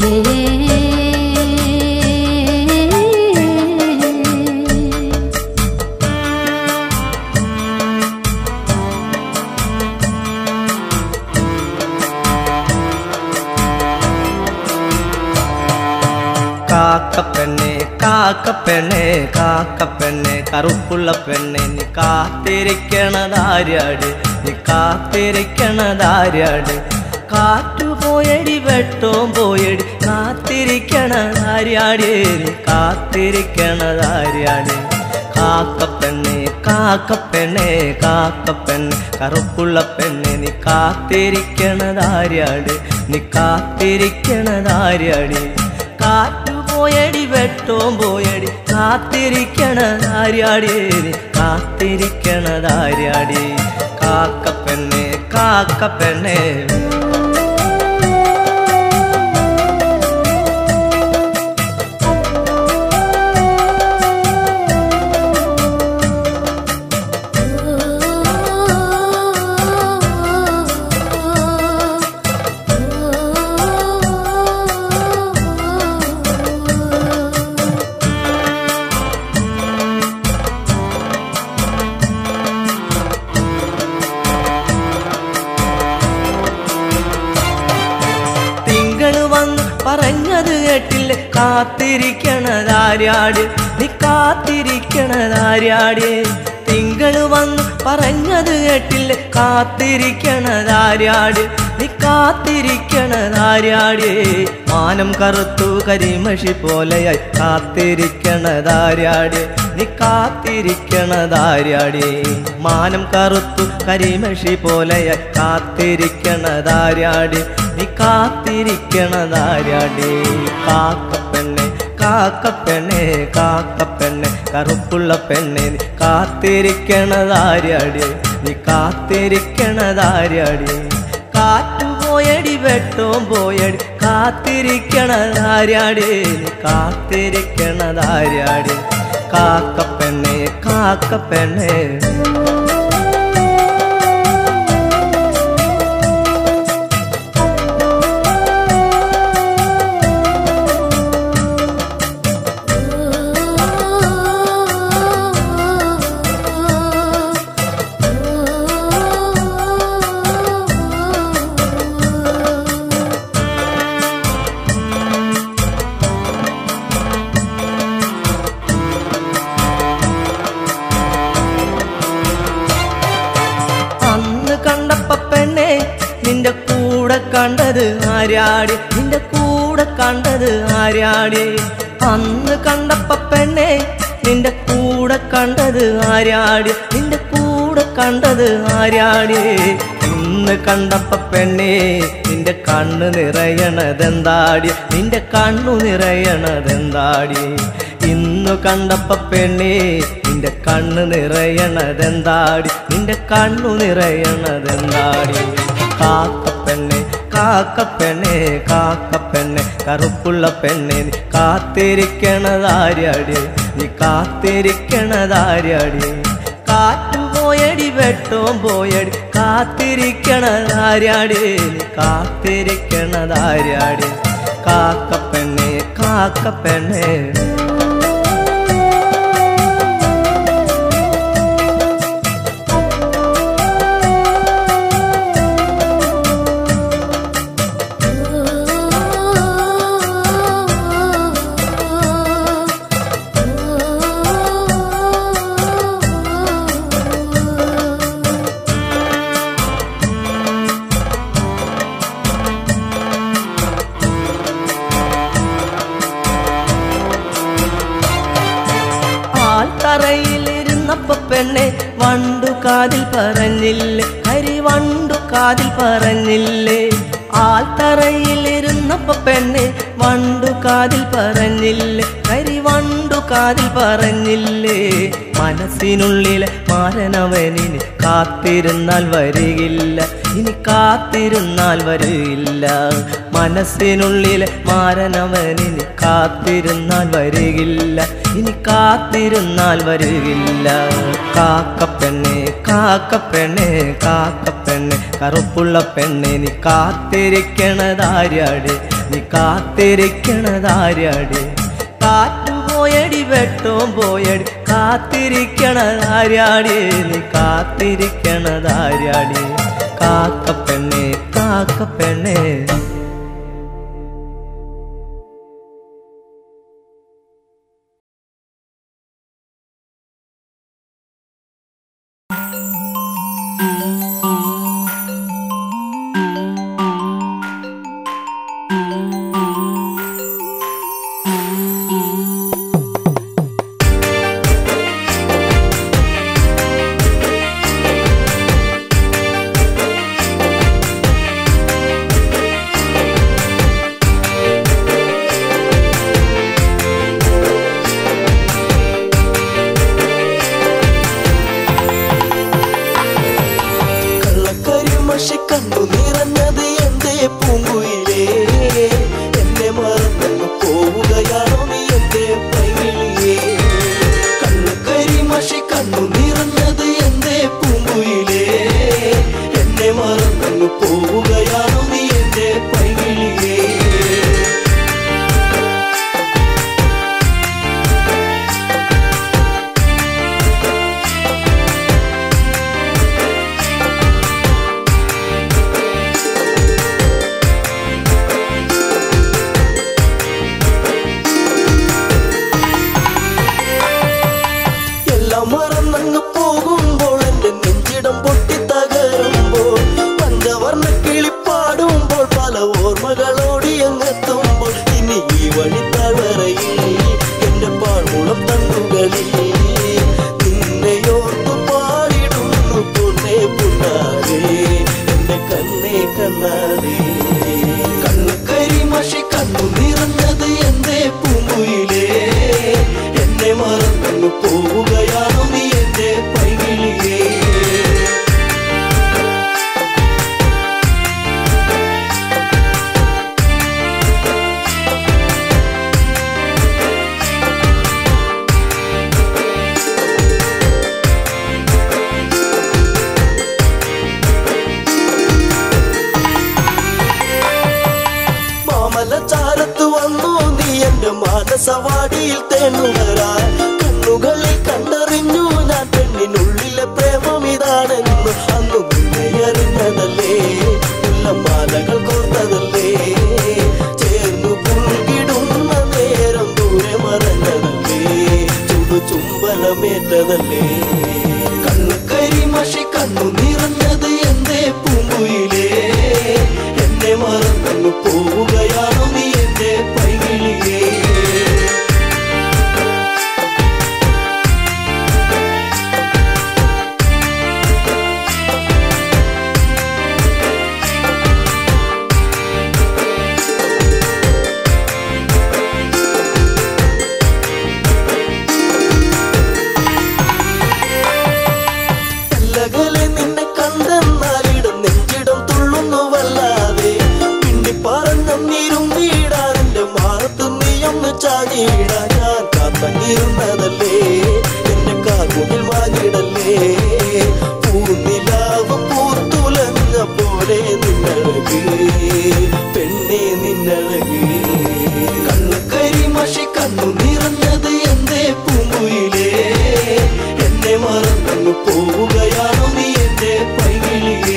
കാക്കപ്പെണ്ണെ കാക്കപ്പെണ്ണെ കാക്കപ്പെണ്ണെ കറുപ്പുള്ള പെണ്ണെ നീ കാത്തിരിക്കണതാര്യാട് നീ കാത്തിരിക്കണതാര്യാട് കാറ്റു പോയടി വെട്ടോം പോയടി കാത്തിരിക്കണതാര്യാട് നീ കാത്തിരിക്കണതാര്യാട് കാക്കപ്പെണ്ണെ കാക്കപ്പെണ്ണെ കാക്കപ്പെണ്ണെ കറുപ്പുള്ള പെണ്ണെ നീ കാത്തിരിക്കണതാര്യാട് നീ കാത്തിരിക്കണതാര്യാടി കാറ്റു പോയടി വെട്ടോം പോയടി കാത്തിരിക്കണതാര്യാടി നീ കാത്തിരിക്കണതാര്യാടി കാക്കപ്പെണ്ണെ കാക്കപ്പെണ്ണെ തിങ്കള് വന്ന് പറഞ്ഞത് കേട്ടില്ല കാത്തിരിക്കണതാര്യാട് നീ കാത്തിരിക്കണതാര്യാട് തിങ്കള് വന്ന് പറഞ്ഞത് കേട്ടില്ല കാത്തിരിക്കണതാര്യാട് നീ കാത്തിരിക്കണതാര്യാട് മാനം കറുത്തു കരിമഷി പോലെയായി കാത്തിരിക്കണതാര്യാട് നീ കാത്തിരിക്കണതാര്യാടി മാനം കറുത്തു കരിമഷി പോലെയായി കാത്തിരിക്കണതാര്യാടി നീ കാത്തിരിക്കണതാര്യാടി കാക്കപ്പെണ്ണെ കാക്കപ്പെണ്ണെ കാക്കപ്പെണ്ണെ കറുപ്പുള്ള പെണ്ണെ നീ കാത്തിരിക്കണതാര്യാടി നീ കാത്തിരിക്കണതാര്യാടി കാറ്റു പോയടി വെട്ടോം പോയടി കാത്തിരിക്കണതാര്യാടി നീ കാത്തിരിക്കണതാര്യാടി കാക്കപ്പെണ്ണെ കാക്കപ്പെണ്ണെ അന്ന് കണ്ടപ്പ പെണ്ണെ നിന്റെ കൂടെ കണ്ടത് ആര്യാടി നിന്റെ കൂടെ കണ്ടത് ആര്യാടി അന്ന് കണ്ടപ്പ പെണ്ണെ നിന്റെ കൂടെ കണ്ടത് ആര്യാടി നിന്റെ കൂടെ കണ്ടത് ആര്യാടി ഇന്ന് കണ്ടപ്പ പെണ്ണെ നിന്റെ കണ്ണ് നിറയണതെന്താടി നിന്റെ കണ്ണു നിറയണതെന്താടി ഇന്നു കണ്ടപ്പ പെണ്ണെ നിന്റെ കണ്ണ് നിറയണതെന്താടി നിന്റെ കണ്ണു നിറയണതെന്താടി കാക്കപ്പെണ്ണെ കാക്കപ്പെണ്ണെ കാക്കപ്പെണ്ണെ കറുപ്പുള്ള പെണ്ണെ നീ കാത്തിരിക്കണതാര്യാടി നീ കാത്തിരിക്കണതാര്യാടി കാറ്റു പോയടി വെട്ടോം പോയടി കാത്തിരിക്കണതാര്യാടി നീ കാത്തിരിക്കണതാര്യാടി കാക്കപ്പെണ്ണെ കാക്കപ്പെണ്ണെ ആൽത്തറയിലിരുന്നപ്പ പെണ്ണെ വണ്ടു കാതിൽ പറഞ്ഞില്ലേ ഹരി വണ്ടു കാതിൽ പറഞ്ഞില്ലേ ആൽത്തറയിലിരുന്നപ്പ പെണ്ണെ വണ്ടു കാതിൽ പറഞ്ഞില്ലേ ഹരി വണ്ടു കാതിൽ പറഞ്ഞില്ലേ മനസ്സിനുള്ളിലെ മാരനവനിന് കാത്തിരുന്നാൽ വരികില്ല ഇനി കാത്തിരുന്നാൽ വരികില്ല മനസ്സിനുള്ളിലെ മാരനവനിന് കാത്തിരുന്നാൽ വരികില്ല ഇനി കാത്തിരുന്നാൽ വരികില്ല കാക്കപ്പെണ്ണെ കാക്കപ്പെണ്ണെ കാക്കപ്പെണ്ണെ കറുപ്പുള്ള പെണ്ണെ നീ കാത്തിരിക്കണതാര്യാട് നീ കാത്തിരിക്കണതാര്യാടി കാറ്റു പോയടി വെട്ടവും പോയടി കാത്തിരിക്കണതാര്യാടി നീ കാത്തിരിക്കണതാര്യാടി കാക്കപ്പെണ്ണേ കാക്കപ്പെണ്ണേ കള്ളക്കരിമഷി കണ്ടു നിറഞ്ഞത് എന്റെ പൂങ്കുയിലേ എന്നെ മറന്നു പോവുകയാണോ നീ എന്റെ പൈകിളിയേ കള്ളക്കരിമഷി കണ്ടു നിറഞ്ഞത് എന്റെ പൂങ്കുയിലേ എന്നെ മറന്നു പോവുകയാണോ നീ എന്റെ പൈകിളിയേ എല്ലാം മറന്നങ്ങ് പോകുമ്പോൾ എന്റെ നെഞ്ചിടം പൊട്ടി തകരുമ്പോൾ പഞ്ചവർണ്ണ കിളിപ്പാടുമ്പോൾ പല ഓർമ്മകളോടി അങ്ങെത്തുമ്പോൾ ഇനി ഈ വഴി തളറയിൽ എന്റെ പാഴ്മുളം തണ്ടുകളിൽ നിന്നെയോർത്തു പാടിടുന്നു പൊന്നേ പുണ്ണാരേ എന്റെ കണ്ണേ കണ്ണാരേ കണ്ണു കരിമഷി കണ്ണു നിറഞ്ഞത് എന്റെ പൂങ്കുയിലേ എന്നെ മറന്നു പോവുകയാണോ നീ എന്റെ പൈകിളിയേ മാമല ചാരത്ത് വന്നു നീ എന്റെ മാനസവാടിയിൽ തേണുകരാൻ കണ്ണുകളിൽ കണ്ടറിഞ്ഞു ഞാൻ പെണ്ണിനുള്ളിലെ പ്രേമം ഇതാണെന്ന് അന്നു നിന്നെ അറിഞ്ഞതല്ലേ മാലകൾ കോർത്തതല്ലേ ചേർന്നു പുൽകിടുന്ന നേരം ദൂരെ മറഞ്ഞതല്ലേ ചുടു ചുംബനമേറ്റതല്ലേ കണ്ണു കരിമഷി കണ്ണു നിറഞ്ഞത് എന്റെ പൂങ്കുയിലേ എന്നെ മറന്നു പോവുകയാണോ നീ എന്റെ പൈകിളിയേ അല്ലകലെ നിന്നെ കണ്ടെന്നാലിടം നെഞ്ചിടം തുള്ളുന്നു വല്ലാതെ പിണ്ടി പറഞ്ഞിരും വീടാൻ എന്റെ മാറത്ത് നീയൊന്ന് ചാടിയിടാൻ ഞാൻ കാത്തങ്ങിരുന്നതല്ലേ എന്റെ കാർമുകിൽ വാങ്ങിടല്ലേ പൂനിലാവ് പൂത്തുലഞ്ഞ പോലെ നിന്നഴക് പെണ്ണെ നിന്നഴക് കണ്ണു കരിമഷി കണ്ണു നിറഞ്ഞത് എന്റെ പൂങ്കുയിലേ എന്നെ മറന്നു പോവുകയാണോ നീ എന്റെ പൈകിളിയേ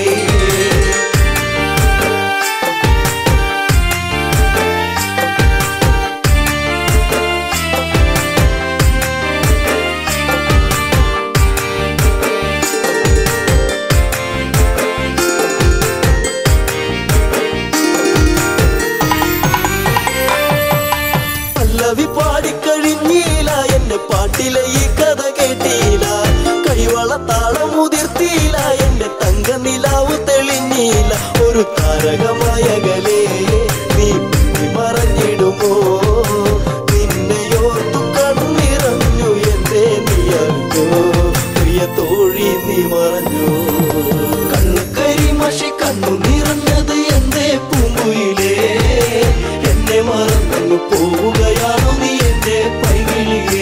പല്ലവി പാടിക്കഴിഞ്ഞീല എന്റെ പാട്ടിലെ ഈ കഥ കേട്ടീല കൈവള താളം മുതിർത്തീല എന്റെ തങ്ക നിലാവ് തെളിഞ്ഞീല ഒരു താരകമായകലേ നീ പിന്നി മറഞ്ഞിടുമോ നിന്നെയോർത്തു കണ്ണിറഞ്ഞു എന്റെ നീ അറിഞ്ഞോ പ്രിയ തോഴി നീ മറഞ്ഞു കണ്ണു കരിമഷി കണ്ണു നിറഞ്ഞത് എന്റെ പൂങ്കുയിലേ എന്നെ മറന്നു പോവുകയാണോ നീ എന്റെ പൈകിളിയേ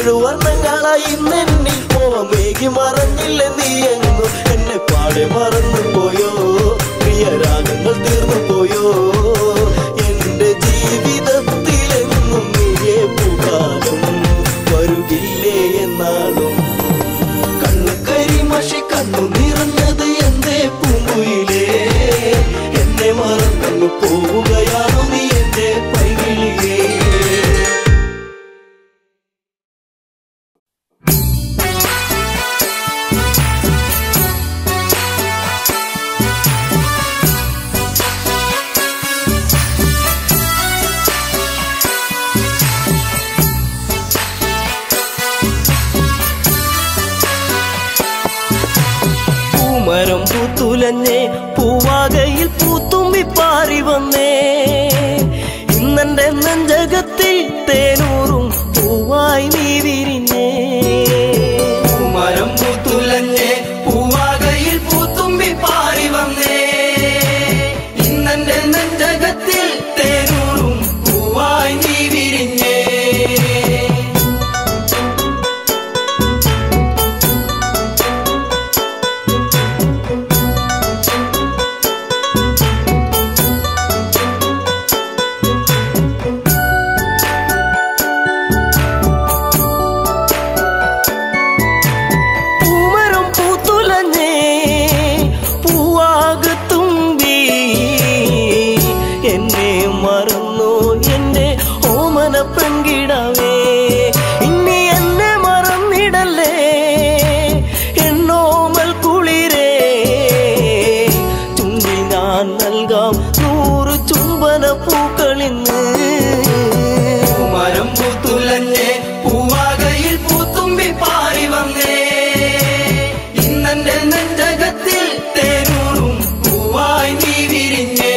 ഏഴു വർണ്ണങ്ങളായി ഇന്നെന്നിൽ മോഹമേകി മറഞ്ഞില്ല നീ എങ്ങോ എന്നെ പാടെ മറന്നു പോയോ പ്രിയരാഗങ്ങൾ തീർന്നു പോയോ എന്റെ ജീവിതത്തിലെന്നും നീയേ പുകാലും വരുകില്ലേ എന്നാളും കണ്ണു കരിമഷി കണ്ണു നിറഞ്ഞത് എന്തേ പൂങ്കുയിലേ എന്നെ മറന്നു പോവുകയാണോ നീ എന്റെ പൈകിളിയേ പൂമരം പൂത്തുലഞ്ഞേ പൂവാകയിൽ പൂത്തുമ്പി പാറി വന്നേ ഇന്നെന്റെ നെഞ്ചകത്തിൽ തേനൂറും പൂവായി നീ വിരിഞ്ഞേ പൂമരം പൂത്തുലഞ്ഞേ പൂവാകയിൽ പൂത്തുമ്പി പാറി വന്നേ ഇന്നെന്റെ നെഞ്ചകത്തിൽ തേനൂറും പൂവായി നീ വിരിഞ്ഞേ പൂമരം പൂത്തുലഞ്ഞേ പൂവാകത്തുമ്പി എന്നെ മറന്നു എന്റെ ഓമന പെൺകിടവേ ഇനി എന്നെ മറന്നിടല്ലേ എന്നോമൽ കുളിരേ ചുണ്ടിൽ ഞാൻ നൽകാം നൂറ് ചുംബന പൂക്കളിന്ന് പൂമരം പൂത്തുലഞ്ഞേ പൂവാകയിൽ പൂത്തുമ്പി പാറി വന്നേ ഇന്നെന്റെ നെഞ്ചകത്തിൽ തേനൂറും പൂവായി നീ വിരിഞ്ഞേ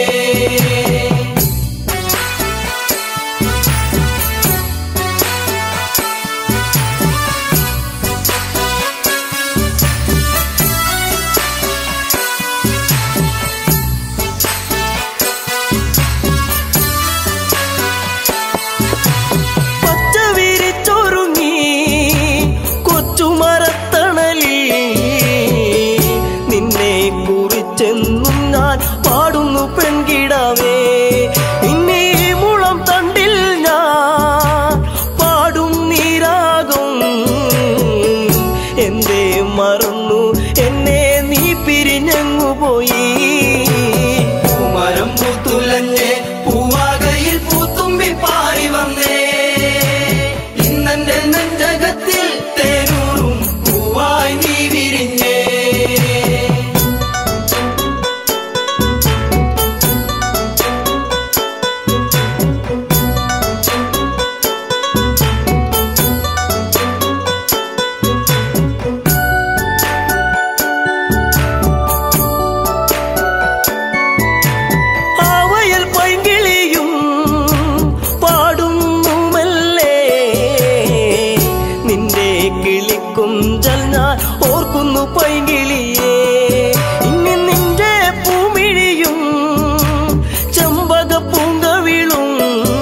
പച്ച വിരിച്ചൊരുങ്ങി കൊച്ചുമരത്തണലിൽ നിന്നെ കുറിച്ചെന്നും ഞാൻ പാടുന്നു പെൺകിടാവേ ഇനി ഈ മുളം തണ്ടിൽ ഞാൻ പാടും നീരാകും എന്തേ മറന്നു എന്നെ നീ പിരിഞ്ഞങ്ങു പോയി പൂമരം പൂത്തുലഞ്ഞേ പൂവാകയിൽ പൂത്തുമ്പി പാറി വന്നേ ഇന്നെന്റെ നെഞ്ചകത്തിൽ തേനൂറും പൂവായി നീ വിരിഞ്ഞേ ആവയൽ പൈങ്കിളിയും പാടുന്നുമല്ലേ നിന്റെ കിളിക്കുഞ്ചൽ ഞാൻ ഓർക്കുന്നു പൈങ്കിളിയേ ഇനി നിന്റെ പൂമിഴിയും ചെമ്പക പൂങ്കവിളും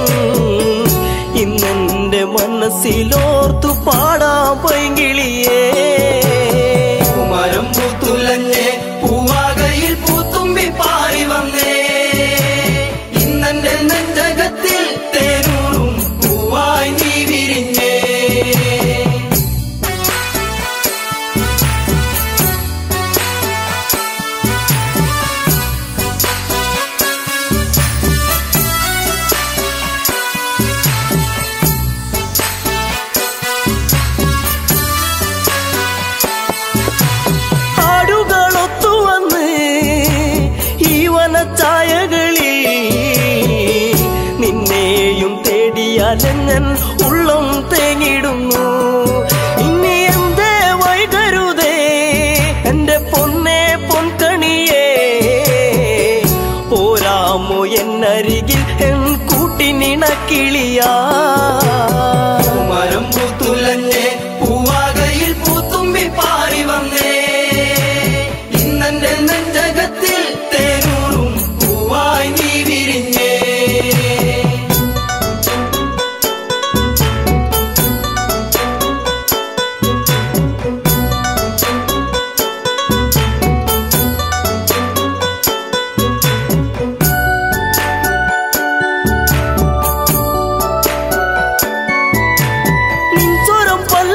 ഇന്നെന്റെ മനസ്സിലോർത്തു പാടാം പൈങ്കിളിയേ പൂമരം പൂത്തുലഞ്ഞേ പൂവാകയിൽ പൂത്തുമ്പി പാറി വന്നേ ഇന്നെന്റെ നെഞ്ചകത്തിൽ തേനൂറും പൂവായി നീ വിരിഞ്ഞേ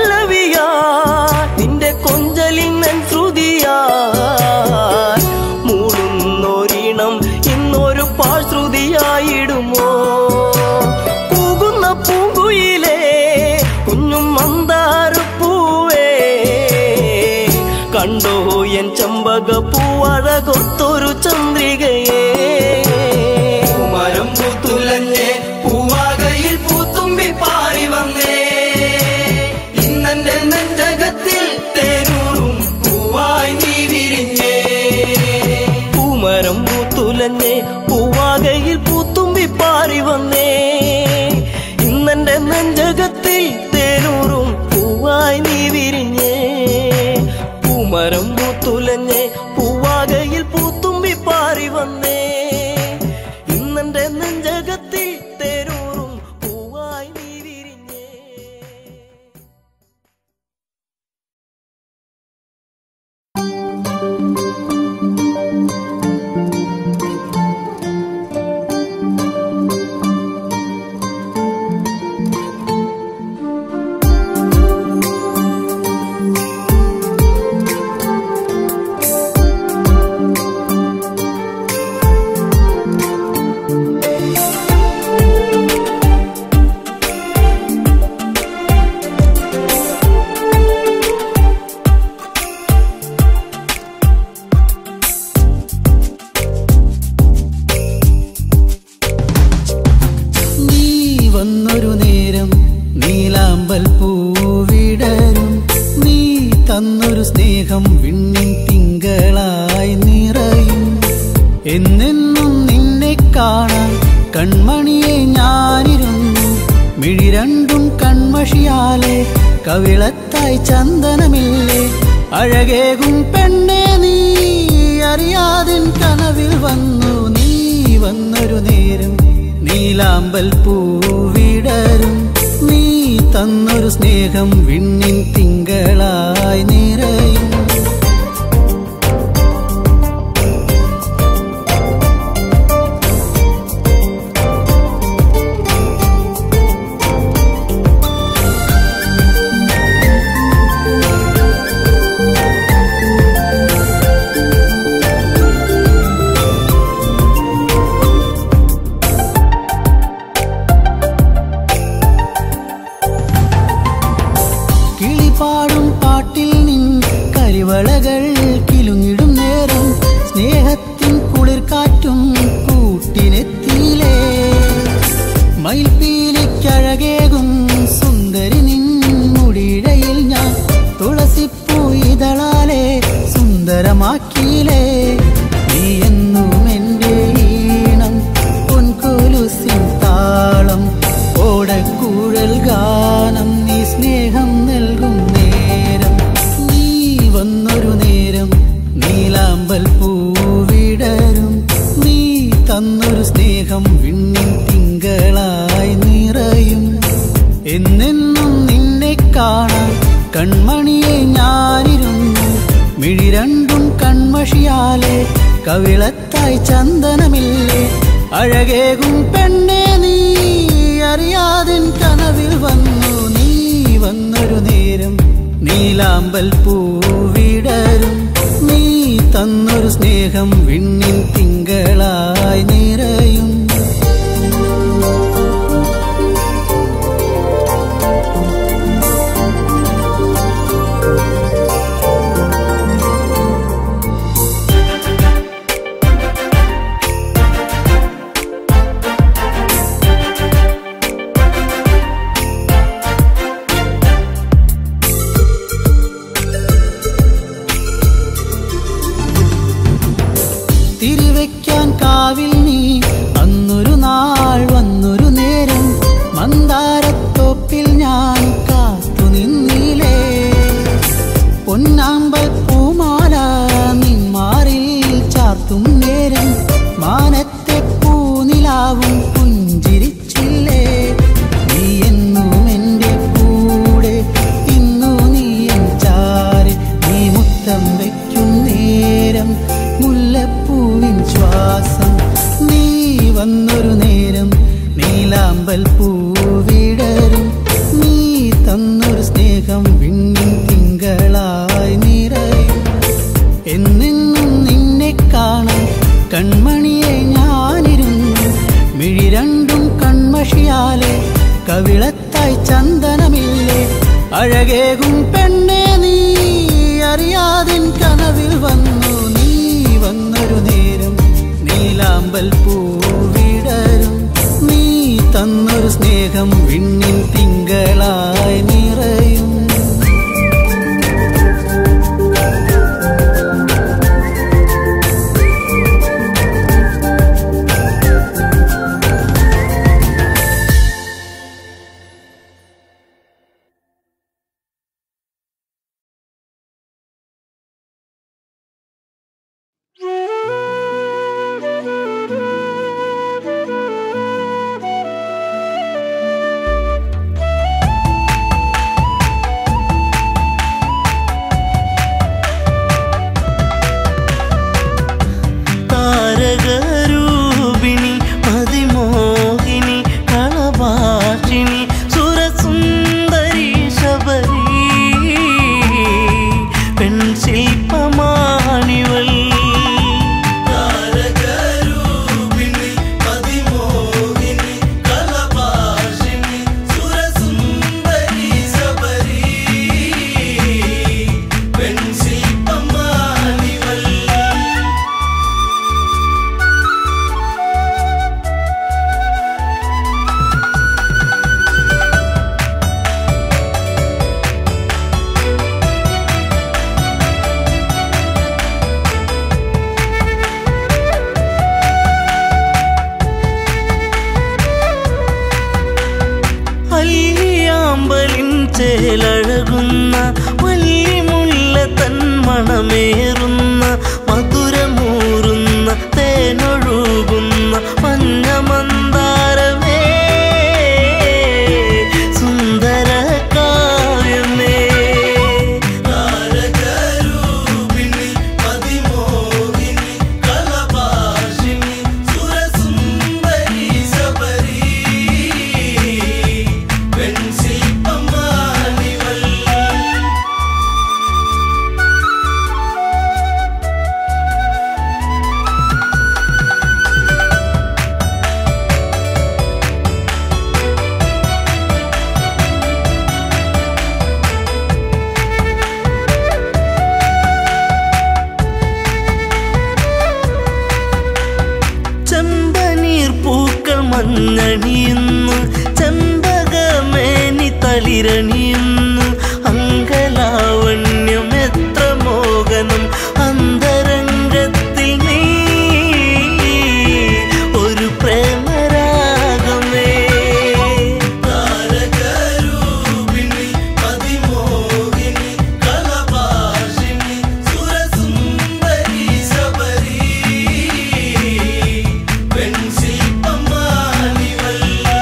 പല്ലവിയാ നിന്റെ കൊഞ്ചലിന്നൻ ശ്രുതിയാ മൂടുന്നൊരിണം ഇന്നൊരു പാഴ്ശ്രുതിയായിടുമോ പൂകുന്ന പൂങ്കുയിലേ കുഞ്ഞും മന്ദാരപ്പൂവേ കണ്ടോ എൻ ചമ്പക പൂവഴകൊത്തൊരു ചന്ദ്രികയേ മരം പൂത്തുലഞ്ഞേ പൂവാകയിൽ പൂത്തുമ്പി പാറി വന്നേ ഇന്നെന്റെ നെഞ്ചകത്തിൽ തേനൂറും പൂവായി നീ വിരിഞ്ഞേ പൂമരം പൂത്തുലഞ്ഞേ പൂവാകയിൽ പൂത്തുമ്പി പാറി വന്നേ ഇന്നെന്റെ നെഞ്ചകത്തിൽ തേനൂറും പൂവായി നീ വിരിഞ്ഞേ പൂമരം പൂത്തുലഞ്ഞേ പൂവാകയിൽ പൂത്തുമ്പി പാറി വന്നേ ഇന്നെന്റെ നെഞ്ചകത്തിൽ തേനൂറും പൂവായി നീ വിരിഞ്ഞേ നീ വന്നൊരു നേരം നീലാമ്പൽ പൂവിടരും നീ തന്നൊരു സ്നേഹം വിണ്ണിൻ തിങ്കളായി നിറയും എന്നെന്നും നിന്നെ കാണാൻ കൺമണിയെ ഞാനിരുന്നു മിഴി രണ്ടും കൺമഷിയാലെ കവിളത്തായി ചന്ദനമില്ലേ അഴകേകും പെണ്ണെ നീ അറിയാതിൻ കനവിൽ വന്നു നീ വന്നൊരു നേരം നീലാമ്പൽ പൂവിടരും നീ തന്നൊരു സ്നേഹം വിണ്ണിൻ തിങ്കളായി നിറയും കിളിപാടും പാട്ടിൽ നിൻ കരിവളകൾ കിലുങ്ങിടും നേരം സ്നേഹത്തിൻ കുളിർക്കാറ്റും കൂട്ടിനെത്തിയിലേ മയിൽപ്പീലിക്കഴകേകും സുന്ദരി നിൻ മുടിയിഴയിൽ ഞാൻ തുളസിപ്പൂ ഇതളാലെ സുന്ദരമാക്കിയിലേ നീ എന്നും എൻ്റെ ഈണം പൊൻകൊലുസിൻ താളം ഓടക്കൂഴൽ ഗാനം നീ സ്നേഹം നൽകും നേരം നീ വന്നൊരു നേരം നീലാമ്പൽ പൂവിടരും നീ തന്നൊരു സ്നേഹം വിണ്ണിൻ തിങ്കളായി നിറയും എന്നെന്നും നിന്നെ കാണാൻ കൺമണിയെ ഞാനിരുന്നു മിഴി രണ്ടും കൺമഷിയാലെ കവിളത്തായി ചന്ദനമില്ലേ അഴകേകും പെണ്ണെ നീ അറിയാതിൻ കനവിൽ വന്നു നീ വന്നൊരു നേരം നീലാമ്പൽ പൂവിടരും നീ തന്നൊരു സ്നേഹം വിണ്ണിൻ തിങ്കളായി നിറയും തിരിവെക്കാൻ കാവിൽ നീ സ്നേഹം വിണ്ണിൻ തിങ്കളായി നിറയും എന്നെന്നും നിന്നെ കാണാൻ കൺമണിയെ ഞാനിരുന്നു മിഴി രണ്ടും കൺമഷിയാലെ കവിളത്തായി ചന്ദനമില്ലേ അഴകേകും പെണ്ണെ നീ അറിയാതിൻ കനവിൽ വന്നു നീ വന്നൊരു നേരം നീലാമ്പൽ പൂവിടരും നീ തന്നൊരു സ്നേഹം വിണ്ണിൻ തിങ്കളായി നിറയും താരകരൂപിണി അതിമോഹിനി കളഭാഷിണി സുരസുന്ദരി ശബരി പെൺശില്പമാണിവൾ താരകരൂപിണി അതിമോഹിനി കളഭാഷിണി സുരസുന്ദരി ശബരി പെൺശില്പമാണിവൾ അല്ലിയാമ്പലിൻ ചേലഴകുന്ന വല്ലിമുല്ല തൻ മണമേറുന്ന മധുരമൂറുന്ന തേനൊഴുകുന്ന മഞ്ഞമന്താരമേ സുന്ദര കാവ്യമേ താരകരൂപിണി അതിമോഹിനി കളഭാഷിണി സുരസുന്ദരി ശബരി പെൺശില്പമാണിവൾ ചെമ്പനീർ പൂക്കൾ മഞ്ഞണിയുന്നു ചെമ്പകമേനി തളിരണിയുന്നു അങ്കലാവണ്യം എത്ര മോഹനം അന്തരംഗത്തിൽ നീ ഒരു പ്രേമരാഗമേ താരകരൂപിണി അതിമോഹിനി കളഭാഷിണി സുരസുന്ദരി ശബരി പെൺശില്പമാണിവൾ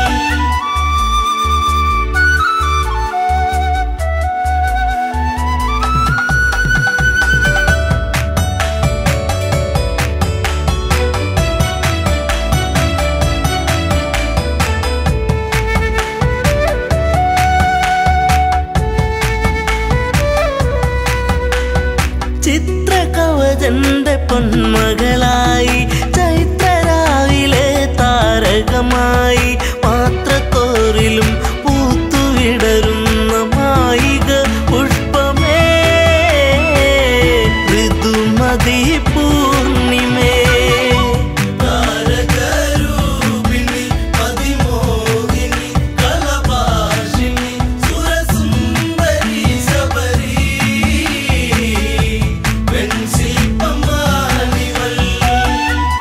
ചിത്രകവചന്റെ പൊന്മകളായി ചൈത്രരാവിലെ താരകമായി പാത്രത്തോറിലും പൂത്തുവിടരുന്ന മായിക പുഷ്പമേ ഋതുമതി പൂർണിമേ താരകരൂപിണി അതിമോഹിനി കളഭാഷിണി സുരസുന്ദരി ശബരി പെൺശില്പമാണിവൾ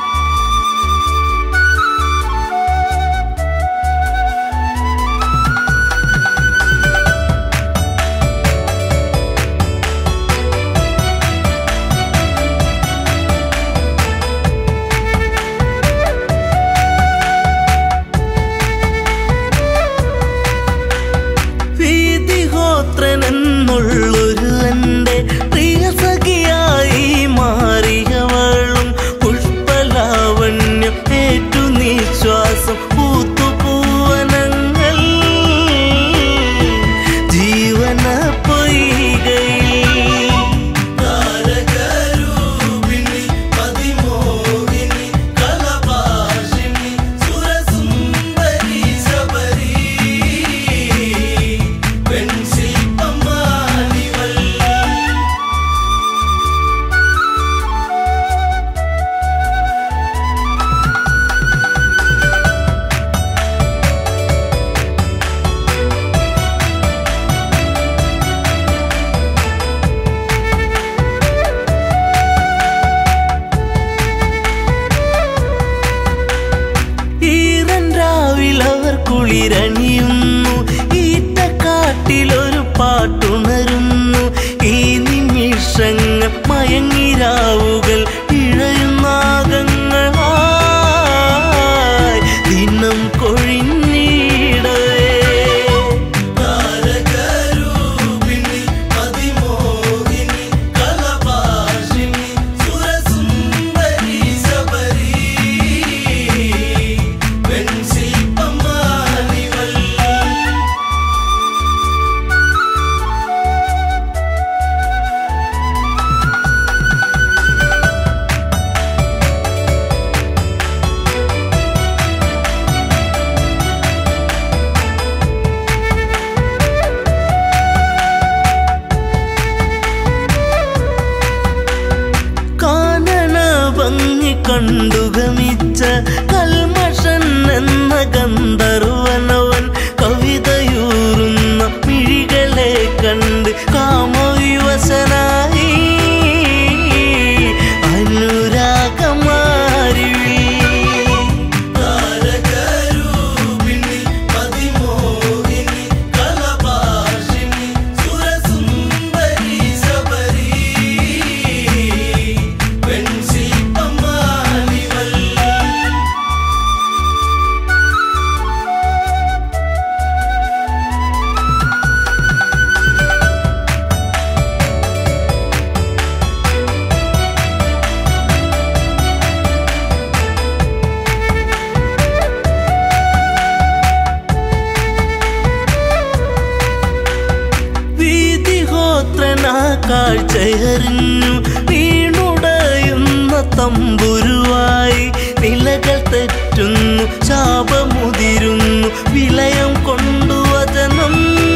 കാഴ്ചയറിഞ്ഞു വീണുടയുന്ന തമ്പുരുവായി നിലകൾ തെറ്റുന്നു ശാപമുതിരുന്നു വിലയം കൊണ്ടു വചനം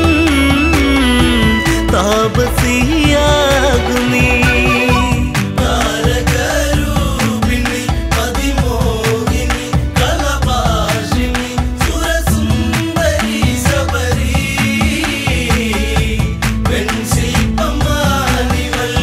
താപസിയാകുന്നീ താരകരൂപിണി പതിമോഹിനി കളഭാഷിണി സുരസുന്ദരി ശബരി പെൺശില്പമാനിവൾ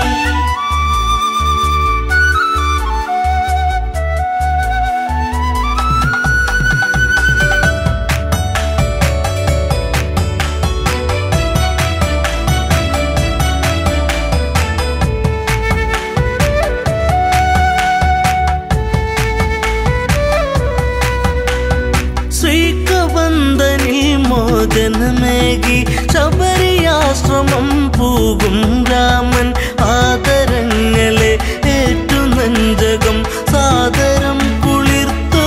ശ്രീകബന്ധനിൽ മോചനമേകി ശബരിയാശ്രമം പോകും രാമൻ ആദരങ്ങളെ ഏറ്റു നെഞ്ചകം സാദരം കുളിർത്തു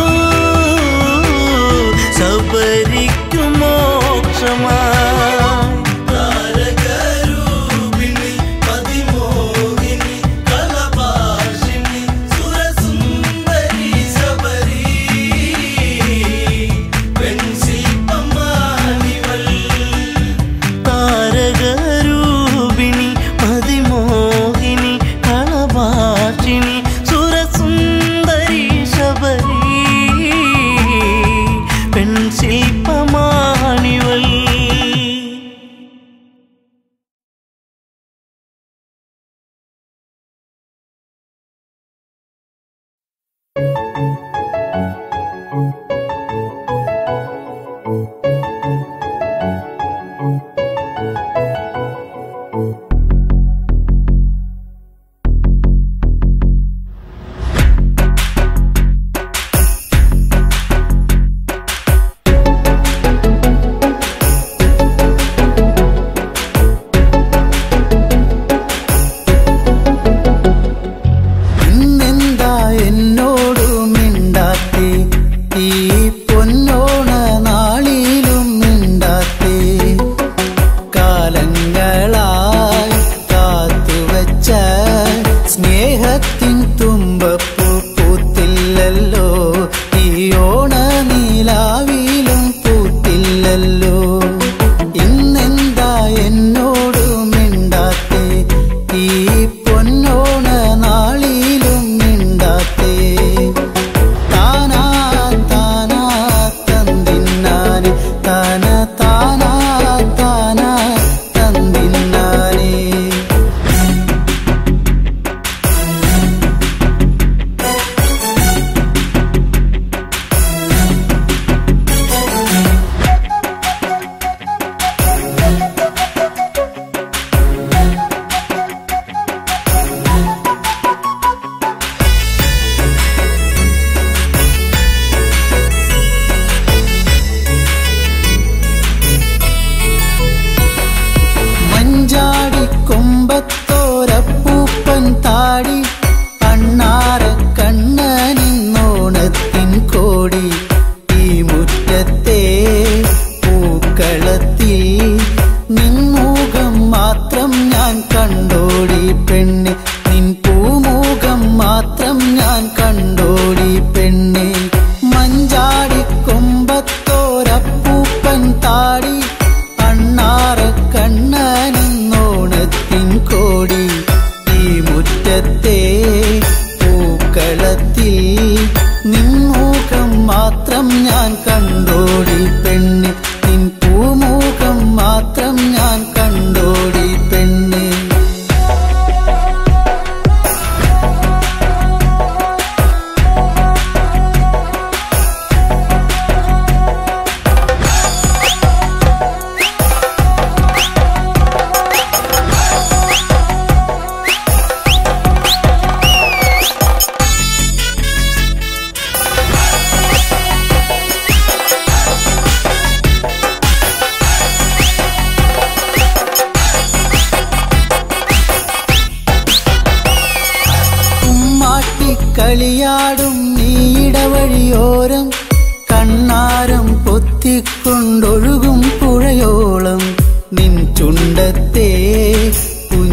ശബരിക്കു മോക്ഷമായി താരകരൂപിണി പതിമോഹിനി കളഭാഷിണി സുരസുന്ദരി ശബരി പെൺശില്പമാനിവൾ താരകരൂപിണി പതിമോഹിനി കളഭാഷിണി സുരസുന്ദരി ശബരി പെൺശില്പമാണിവൾ ഇന്നെന്താ എന്നോടു മിണ്ടാത്തേ ഈ പൊന്നോണ നാളിലും മിണ്ടാത്തേ കാലങ്ങളായി കാത്തുവച്ച സ്നേഹത്തിൻ തുമ്പപ്പൂ പൂത്തില്ലല്ലോ ഈ ഓണ നീലാവിലും പൂത്തില്ലല്ലോ ഇന്നെന്താ എന്നോടു മിണ്ടാത്തേ ഈ പൊന്നോണ നാളിലും മിണ്ടാത്തേ താനാ താനാ തന്തിന്നാനെ താന താനാ താനാ തന്തിന്നാനേ മഞ്ചാടി കൊമ്പത്തോരപ്പൂപ്പൻ താടി അണ്ണാറ കണ്ണനിന്നോണത്തിൻ കോടി ഈ മുറ്റത്തെ പൂക്കളത്തിൽ നിൻമുഖം മാത്രം ഞാൻ കണ്ടോടി പെണ്ണെ നിൻ പൂമുഖം മാത്രം ഞാൻ കണ്ടോടി പെണ്ണെ മഞ്ചാടി കൊമ്പത്തോരപ്പൂപ്പൻ താടി അണ്ണാറ കണ്ണനെന്നോണത്തിൻ കോടി ഈ മുറ്റത്തെ പൂക്കളത്തിൽ നിൻമുഖം മാത്രം ഞാൻ കണ്ടോടി പെണ്ണെ നിൻ പൂമുഖം മാത്രം ഞാൻ കണ്ടോടി പെണ്ണെ കളിയാടും നീടവഴിയോരം കണ്ണാരം പൊത്തിക്കൊണ്ടൊഴുകും പുഴയോളം നിൻ ചുണ്ടത്തെ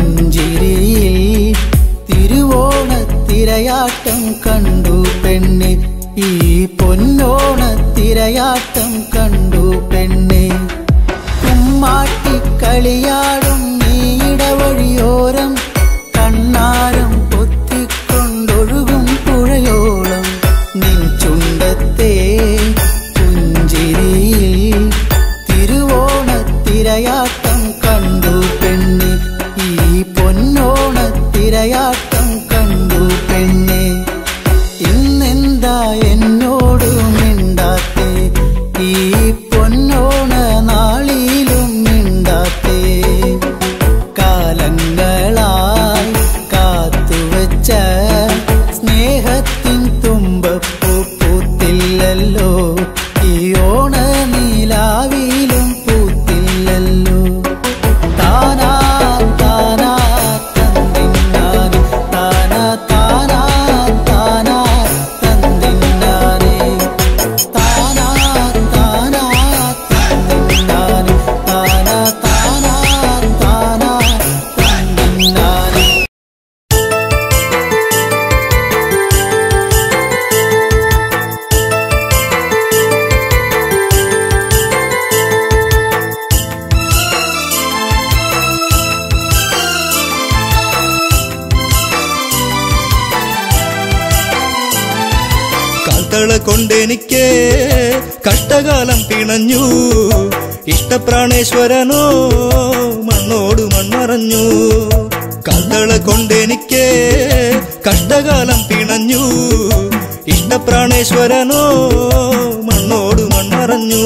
കാൽത്തള കൊണ്ടെനിക്ക് കഷ്ടകാലം പിണഞ്ഞു ഇഷ്ടപ്രാണേശ്വരനോ മണ്ണോട് മൺമറഞ്ഞു കാൽത്തള കൊണ്ടെനിക്ക് കഷ്ടകാലം പിണഞ്ഞു ഇഷ്ടപ്രാണേശ്വരനോ മണ്ണോട് മൺമറഞ്ഞു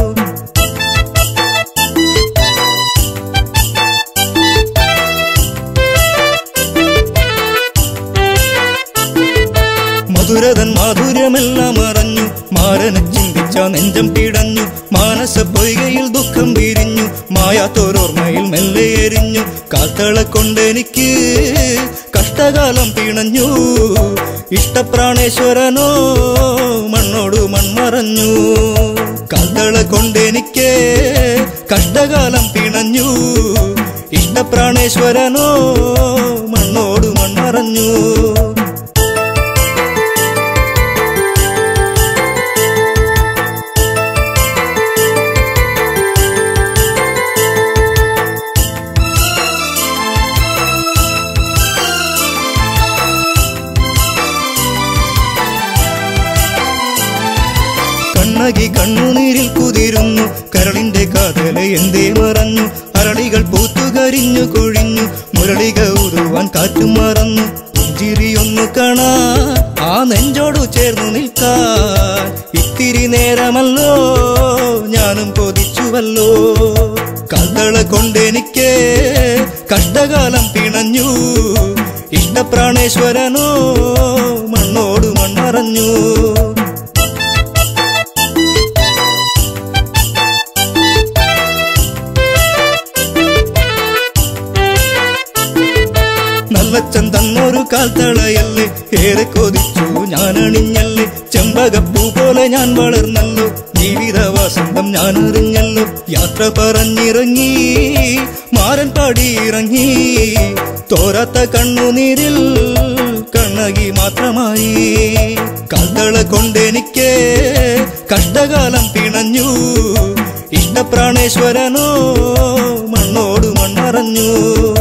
മധുരതൻ മാധുര്യമെല്ലാം അറിഞ്ഞു മാരനെ ചിന്തിച്ച നെഞ്ചം പിടഞ്ഞു മാനസ പൊയ്കയിൽ ദുഃഖം വിരിഞ്ഞു മായാത്തോരോർമ്മയിൽ മെല്ലെ എരിഞ്ഞു കാത്തള കൊണ്ടെനിക്ക് കഷ്ടകാലം പിണഞ്ഞു ഇഷ്ടപ്രാണേശ്വരനോ മണ്ണോട് മൺമറഞ്ഞു കാത്തള കൊണ്ടെനിക്ക് കഷ്ടകാലം പിണഞ്ഞു ഇഷ്ടപ്രാണേശ്വരനോ മണ്ണോട് മൺമറഞ്ഞു കണ്ണകി കണ്ണുനീരിൽ കുതിരുന്നു കരളിന്റെ കാതല എന്തേ മറഞ്ഞു അരളികൾ പൂത്തുകരിഞ്ഞു കൊഴിഞ്ഞു മുരളിക ഉരുവാൻ കാറ്റും മറന്നു പുഞ്ചിരിയൊന്നു കാണാ ആ നെഞ്ചോടു ചേർന്നു നിൽക്കാൻ ഇത്തിരി നേരമല്ലോ ഞാനും കൊതിച്ചുവല്ലോ കഥള കൊണ്ടെനിക്ക് കഷ്ടകാലം പിണഞ്ഞു ഇഷ്ടപ്രാണേശ്വരനോ മണ്ണോട് മൺമറഞ്ഞു നല്ലച്ചൻ തന്നൊരു കാൽത്തളയല്ലേ ഏറെ കൊതിച്ചു ഞാൻ അണിഞ്ഞല്ലേ ചെമ്പകപ്പൂ പോലെ ഞാൻ വളർന്നല്ലോ ജീവിത വസന്തം ഞാൻ അറിഞ്ഞല്ലോ യാത്ര പറഞ്ഞിറങ്ങി മാരൻ പാടിയിറങ്ങി തോരാത്ത കണ്ണുനീരിൽ കണ്ണകി മാത്രമായി കാൽത്തള കൊണ്ടെനിക്ക് കഷ്ടകാലം പിണഞ്ഞു ഇഷ്ടപ്രാണേശ്വരനോ മണ്ണോട് മൺമറഞ്ഞു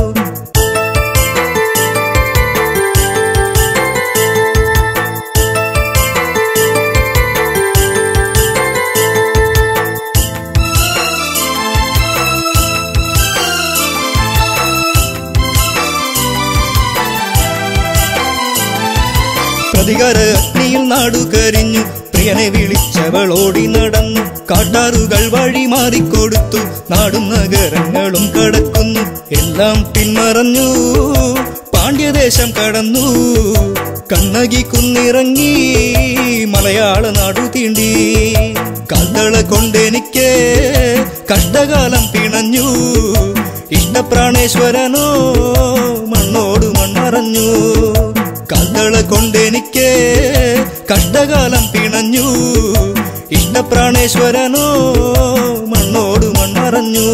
പ്രതികാര അഗ്നിയിൽ നാടു കരിഞ്ഞു പ്രിയനെ വിളിച്ചവൾ ഓടി നടന്നു കാട്ടാറുകൾ വഴി മാറിക്കൊടുത്തു നാടും നഗരങ്ങളും കടക്കുന്നു എല്ലാം പിന്മറഞ്ഞു പാണ്ഡ്യദേശം കടന്നു കണ്ണകി കുന്നിറങ്ങി മലയാള നാടു തീണ്ടി കാൽത്തള കൊണ്ടെനിക്ക് കഷ്ടകാലം പിണഞ്ഞു ഇഷ്ടപ്രാണേശ്വരനോ മണ്ണോട് മൺമറഞ്ഞു കാൽത്തള കൊണ്ടെനിക്ക് കഷ്ടകാലം പിണഞ്ഞു ഇഷ്ടപ്രാണേശ്വരനോ മണ്ണോട് മൺമറഞ്ഞു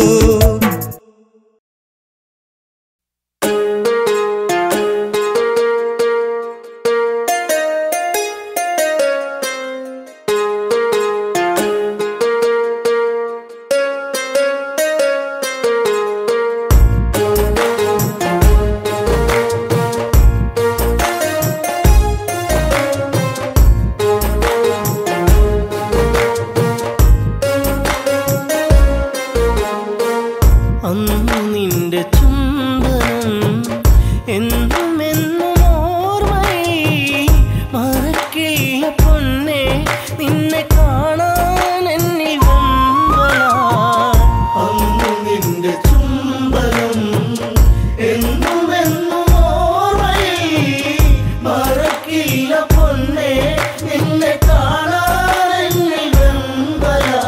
അന്ന് നിന്റെ ചുംബനം എന്നും എന്നും ഓർമ്മയിൽ മറക്കില്ല പൊന്നെ നിന്നെ കാണാൻ എന്നിൽ വെമ്പലാ അന്ന് നിന്റെ ചുംബനം എന്നും എന്നും ഓർമ്മയിൽ മറക്കില്ല പൊന്നെ നിന്നെ കാണാൻ എന്നിൽ വെമ്പലാ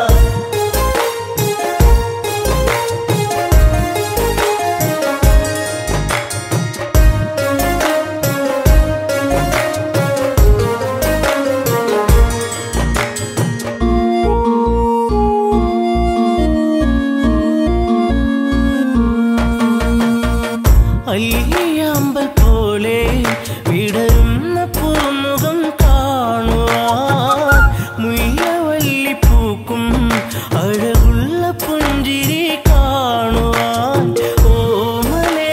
അല്ലിയാമ്പൽ പോലെ വിടരുന്ന പൂമുഖം കാണുവാൻ മുയ്യവല്ലി പൂക്കും അഴകുള്ള പുഞ്ചിരി കാണുവാൻ ഓമലേ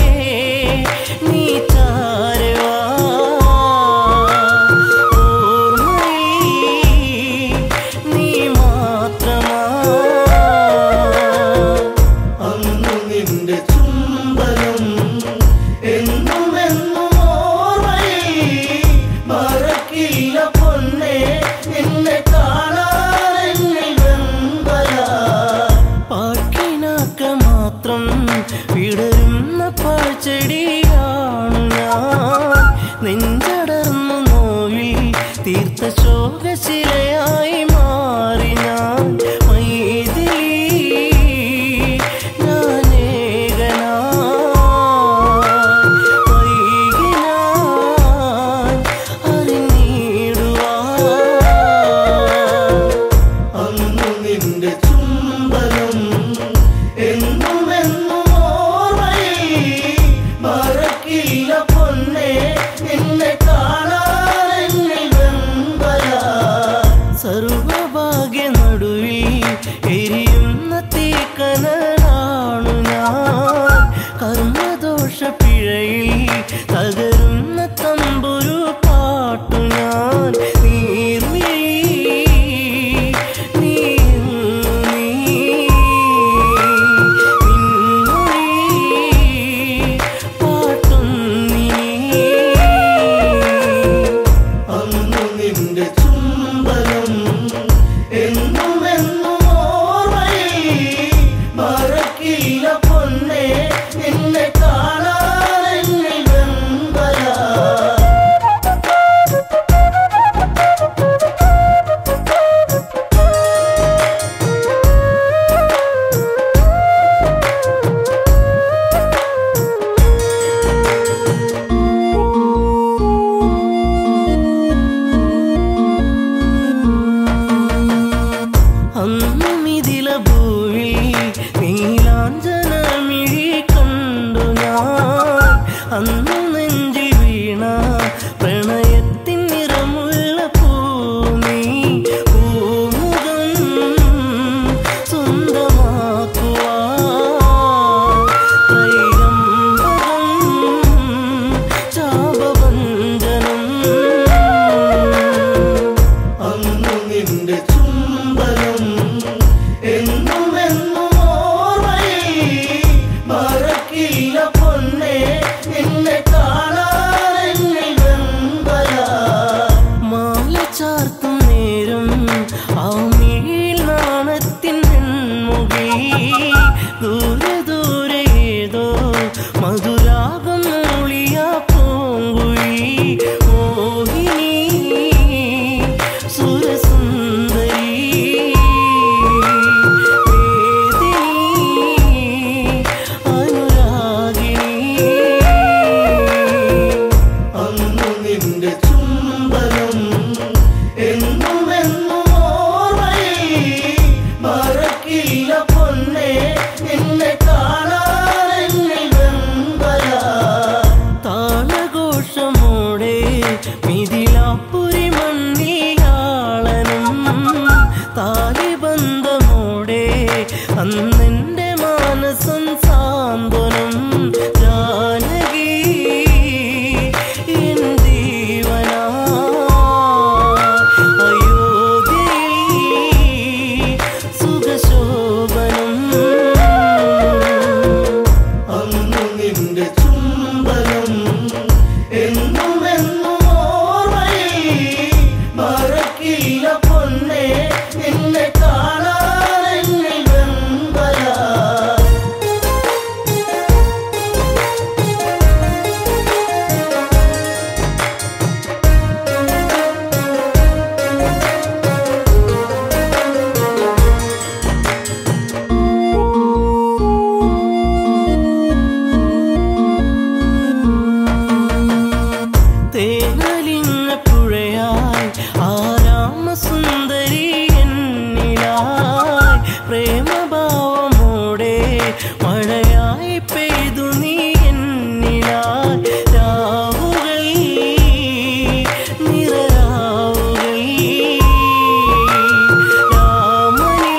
നീ ചാരവാ ഓർമ്മയിൽ വിടരുന്ന പാഴ്ചെടിയാണു ഞാൻ നെഞ്ചടർന്നു നോവിൽ തീർത്ത ശോകശിലയായി മാറി ഞാൻ മൈഥിലി ഞാനേകനായി വൈകിനാൻ അറിഞ്ഞിടുവാൻ അന്നു നിന്റെ ചുംബനം എന്നും എന്നും ഓർമ്മയിൽ മറക്കില്ല പൊന്നെ നിന്നെ കാണാനെന്നിൽ വെമ്പല സർവഭാഗ്യ നടുവിൽ എരിയുന്ന തീക്കനലാണു ഞാൻ കർമ്മദോഷ പിഴയിൽ തകരുന്ന തമ്പുരു പാട്ടു ഞാൻ നീർമിഴി നീങ്ങു നീ നിൻമൊഴി പാട്ടും നീ അന്നു നിന്റെ ചുംബനം എന്നും എന്നും ഓർമ്മയിൽ മറക്കില്ല പൊന്നെ നിന്നെ കാണാനെന്നിൽ വെമ്പല അന്നും ഇതില ഭൂവിൽ നീലാഞ്ജനമിഴി കണ്ടു ഞാൻ അന്നു നെഞ്ചിൽ വീണ പ്രണയത്തിൻ നിറമുള്ള പൂമി പൂമുഖം സ്വന്തമാക്കുവാൻ ത്രൈകമ്പകം ചാപവഞ്ചനം അന്നു നിന്റെ ചുംബനം എന്നും എന്നും ഓർമ്മയിൽ മറക്കില്ല പൊന്നെ നിന്നെ കാണാനെന്നിൽ വെമ്പല മാല ചാർത്തും നേരം ആ മിഴിയിൽ നാണത്തിൻ മുകി ദൂരെ ദൂരെ ഏതോ മധുരാഗം മൂളിയ പൂങ്കുഴി മോഹിനി സുരസുന്ദരി വേദിനി അനുരാഗിണി അന്നു നിന്റെ ചുംബനം എന്നും എന്നും ഓർമ്മയിൽ മറക്കില്ല പൊന്നെ നിന്നെ കാണാനെന്നിൽ വെമ്പല താളഘോഷമോടെ മിഥിലാപ്പുരി മണ്ണിയാളനും താലിബന്ധമോടെ അന്നെന്റെ മാനസം സാന്ത്വനം ജാനകി എൻ ജീവനാ അയോധ്യയിൽ സുഖശോഭനം അന്നു നിന്റെ ചുംബനം എന്നും എന്നും ഓർമ്മയിൽ മറക്കില്ല പൊന്നെ നിന്നെ കാണാനെന്നിൽ വെമ്പല തേനലിഞ്ഞ പുഴയായി ആരാമസുന്ദരി എന്നിലായി പ്രേമഭാവമോടെ മഴയായി പെയ്തു നീ എന്നിലായി രാവുകൾ നിറരാവുകൾ രാമനീ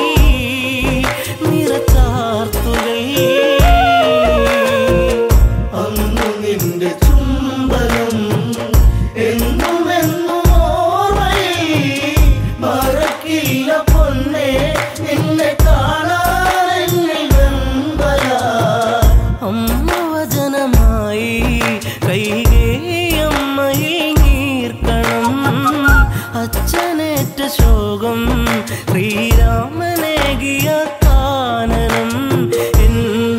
നിറച്ചാർത്തുകൾ അന്നു നിന്റെ ചുംബനം എന്നും എന്നും ഓർമ്മയിൽ മറക്കില്ല പൊന്നെ നിന്നെ കാണാനെന്നിൽ വെമ്പല അമ്മ വചനമായി കൈകേയമ്മയിൽ നീർക്കണം അച്ഛനേറ്റ ശോകം ശ്രീരാമനേകിയ കാനനം എന്ന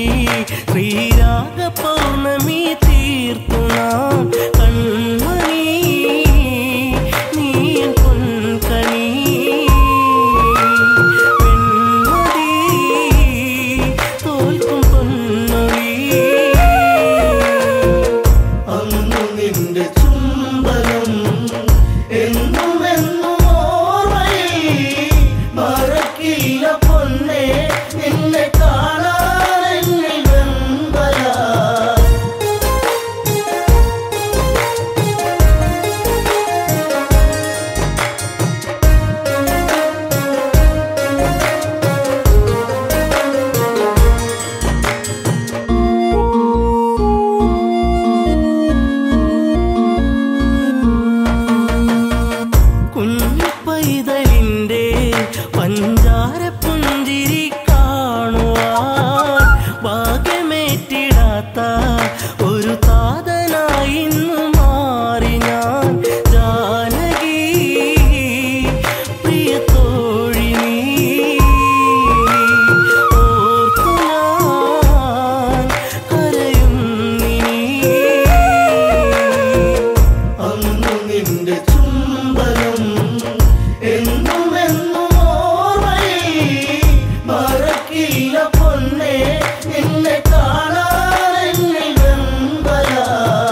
ശ്രീരാഗ പൗർണമി തീർത്തു നാം കൺമണി നീ പൊൻകണി പെൺമതി തോൽക്കും പൊന്നൊഴി അന്നു നിന്റെ ചുംബനം എന്നും എന്നും ഓർമ്മയിൽ മറക്കില്ല പൊന്നെ നിന്നെ കാണാൻ എന്നിൽ വെമ്പലാ കുഞ്ഞു പൈതലിന്റെ പഞ്ചാര പുഞ്ചിരി കാണുവാൻ ഭാഗ്യമേറ്റിടാത്ത ഒരു താതനായി ഇന്ന് മാറി ഞാൻ ജാനകി പ്രിയ തോഴി നീ ഓർത്തു ഞാൻ കരയുന്നിനി അന്നു നിന്റെ ചുംബനം എന്നും എന്നും ഓർമ്മയിൽ മറക്കില്ല പൊന്നെ നിന്നെ കാണാൻ എന്നിൽ വെമ്പലാ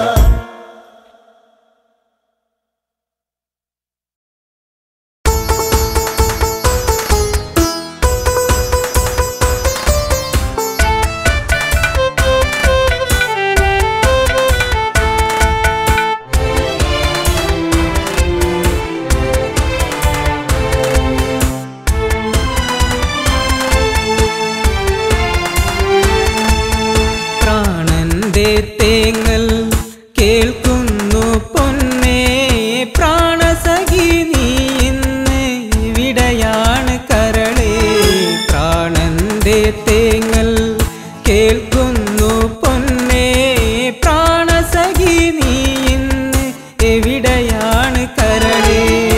പ്രാണന്റെ തേങ്ങൽ കേൾക്കുന്നു പൊന്നേ പ്രാണസഖി നീ ഇന്ന് ഇവിടെയാണ് കരളേ പ്രാണന്റെ തേങ്ങൽ കേൾക്കുന്നു പൊന്നേ പ്രാണസഖി നീ ഇന്ന് എവിടെയാണ് കരളേ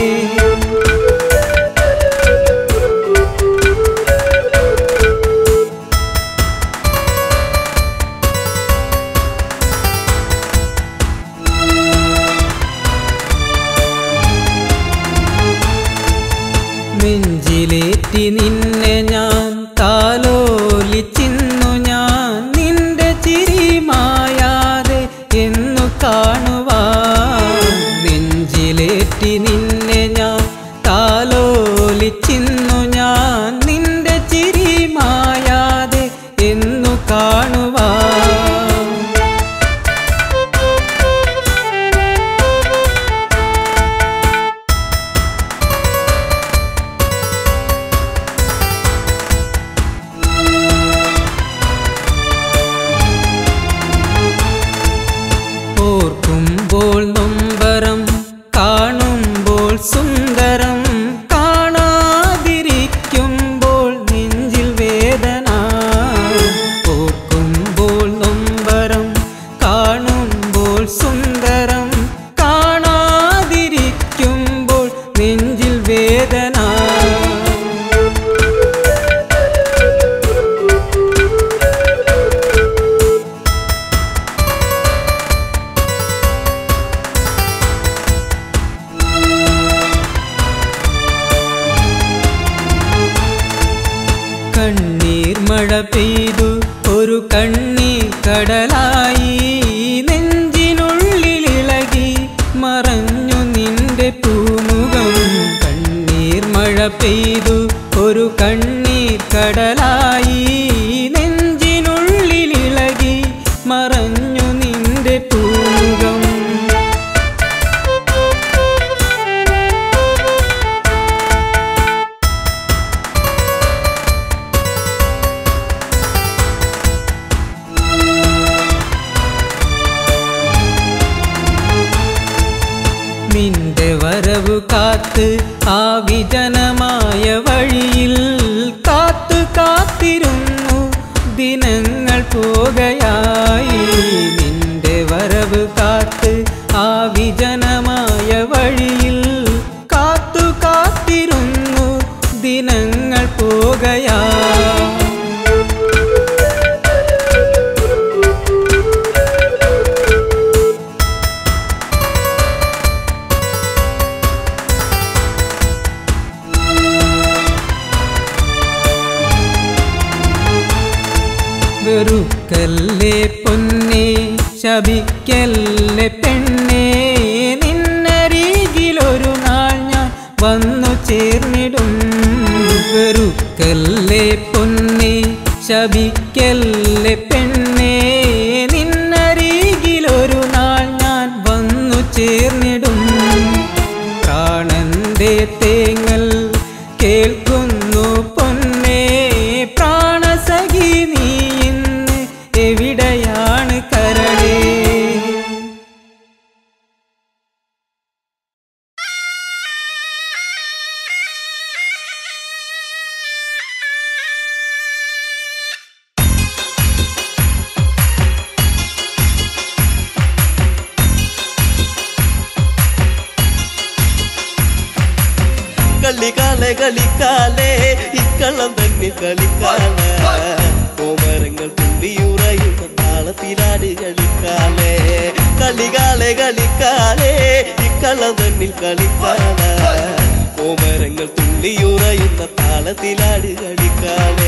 നെഞ്ചിലേറ്റി നിന്നെ ഞാൻ താലോലിച്ചിന്നു ഞാൻ നിന്റെ ചിരി മായാതെ എന്നു കാണുവാൻ നെഞ്ചിലേറ്റി നിന്നെ ഞാൻ താലോലിച്ചിന്നു ഞാൻ നിന്റെ ചിരി മായാതെ എന്നു കാണുവാൻ ഓർക്കുമ്പോൾ നൊമ്പരം കാണുമ്പോൾ സുന്ദരം കാണാതിരിക്കുമ്പോൾ നെഞ്ചിൽ വേദന ഓർക്കുമ്പോൾ നൊമ്പരം കാണുമ്പോൾ സുന്ദരം കാണാതിരിക്കുമ്പോൾ നെഞ്ചിൽ വേദന കണ്ണീർ മഴ പെയ്തു ഒരു കണ്ണീർ കടലായി നെഞ്ചിനുള്ളിലിളകി മറഞ്ഞു നിന്റെ പൂമുഖം കണ്ണീർ മഴ പെയ്തു ഒരു കണ്ണീർ കടലായി നെഞ്ചിനുള്ളിലിളകി മറഞ്ഞു നിന്റെ പൂമുഖം നിന്റെ വരവു കാത്ത് ആ വിജനമായ വഴിയിൽ കാത്തു കാത്തിരുന്നു ദിനങ്ങൾ പോകയായി നിന്റെ വരവ് കാത്ത് ആ വിജനമായ വഴിയിൽ കാത്തു കാത്തിരുന്നു ദിനങ്ങൾ പോകയായി വെറുക്കല്ലേ പൊന്നെ ശപിക്കല്ലേ പെണ്ണേ നിന്നരികിലൊരു നാൾ ഞാൻ വന്നു ചേർന്നിടും വെറുക്കല്ലേ പൊന്നെ ശപിക്കല്ലേ പെണ്ണേ നിന്നരികിലൊരു നാൾ ഞാൻ വന്നു ചേർന്നിടും പ്രാണന്റെ തേങ്ങൽ കേൾക്കുന്നു പൊന്നേ പ്രാണസഖി നീ ഇന്ന് എവിടെയാണ് കരളേ കളിക്കാലെ കളിക്കാലേ ഇക്കള്ളം തന്നെ കളിക്കാല കോമരങ്ങൾ തുള്ളിയുറയുന്ന താളത്തിലാട് കളിക്കാലേ കളികാലെ കളിക്കാലേ ഇക്കള്ളം തന്നിൽ കളിക്കാല കോമരങ്ങൾ തുള്ളിയുറയുന്ന താളത്തിലാട് കളിക്കാലേ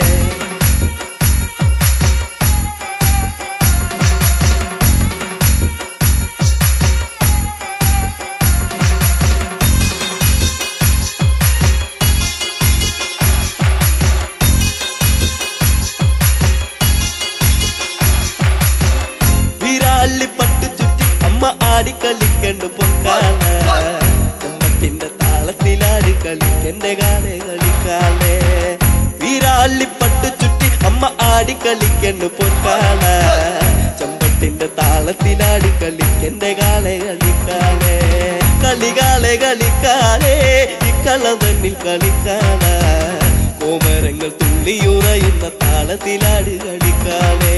വിരാളി പട്ടു ചുറ്റി അമ്മ ആടിക്കളിക്കണ്ട് പൊക്കാല അമ്മത്തിന്റെ താളത്തിലാടി കളിക്കന്റെ കാലെ കളിക്കാലേ വിരാളി പട്ടു ചുറ്റി അമ്മ ആടിക്കളിക്കണ്ട് പൊക്കാല ചമ്പട്ടിന്റെ താളത്തിലാടി കളിക്കന്റെ കാലെ കളിക്കാലേ കളികാലെ കളിക്കാലേ ഇക്കളം തന്നിൽ കളിക്കാല കോമരങ്ങൾ തുള്ളിയുറയുന്ന താളത്തിലാടി കളിക്കാലേ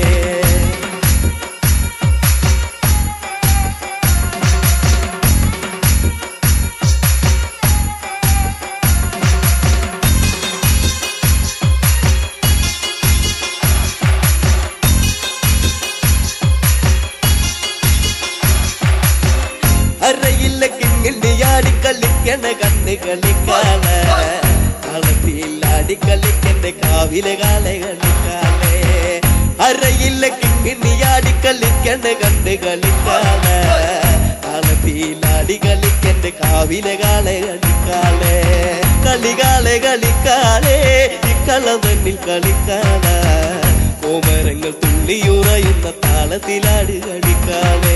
അരയില്ല കിങ്ങിണ്ടി ആടി കളിക്കണ കണ്ണ് കളിക്കാല കളത്തിയിൽ ആടി കളിക്കണ്ട കാവിലെ കാല കളിക്കാലേ അരയില്ല കിങ്ങിണ്ടി ആടി കളിക്കണ കണ്ണ് കളിക്കാല കളത്തിയിൽ ആടി കളിക്കണ്ട കാവിലെ കാല കളിക്കാലേ കളികാലെ കളിക്കാലേ ഇക്കളം തന്നിൽ കളിക്കാല കോമരങ്ങൾ തുള്ളിയുറയുന്ന താളത്തിലാടി കളിക്കാലേ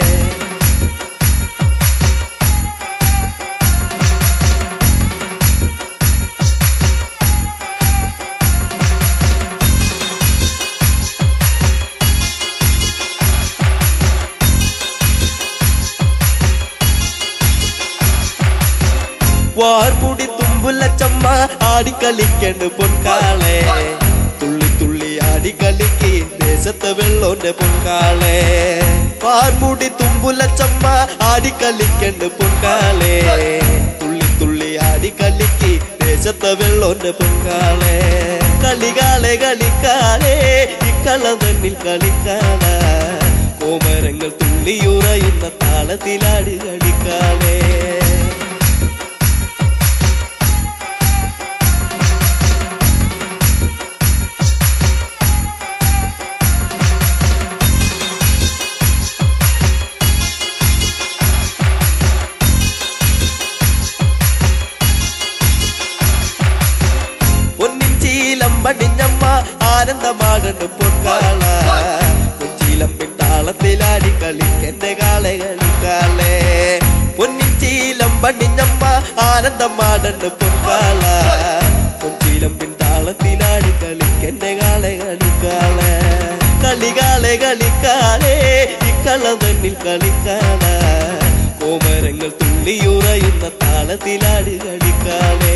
വാർമുടി തുമ്പുലച്ചമ്മ ആടിക്കളിക്കണ്ട് പൊൻകാളെ തുള്ളി തുള്ളി ആടിക്കളിക്ക് ദേശത്തെ വെള്ളോന്റെ പൊൻകാളെ വാർമുടി തുമ്പുലച്ചമ്മ ആടിക്കളിക്കണ്ട് പൊൻകാളെ തുള്ളി തുള്ളി ആടിക്കളിക്ക് ദേശത്തെ വെള്ളോന്റെ പൊൻകാളെ കളികാലെ കളിക്കാലേ ഇക്കളം തന്നിൽ കളിക്കാല കോമരങ്ങൾ തുള്ളിയുറയുന്ന താളത്തിലാടി കളിക്കാലേ പൊന്നിൻ ചീലം പടിഞ്ഞമ്മ ആനന്ദമാകണ്ട് പൊൻകാള കൊഞ്ചീലമ്പിൻ താളത്തിലാടി കളിക്കെന്റെ കാളെ കളിക്കാളേ പൊന്നിൻ ചീലം പടിഞ്ഞമ്മ ആനന്ദമാടണ്ട് പൊൻകാള കൊഞ്ചീലമ്പിൻ താളത്തിലാടി കളിക്കെന്റെ കാളെ കളിക്കാളേ കളികാലെ കളിക്കാലേ ഇക്കളം തന്നിൽ കളിക്കാള കോമരങ്ങൾ തുള്ളിയുറയുന്ന താളത്തിലാടി കളിക്കാളേ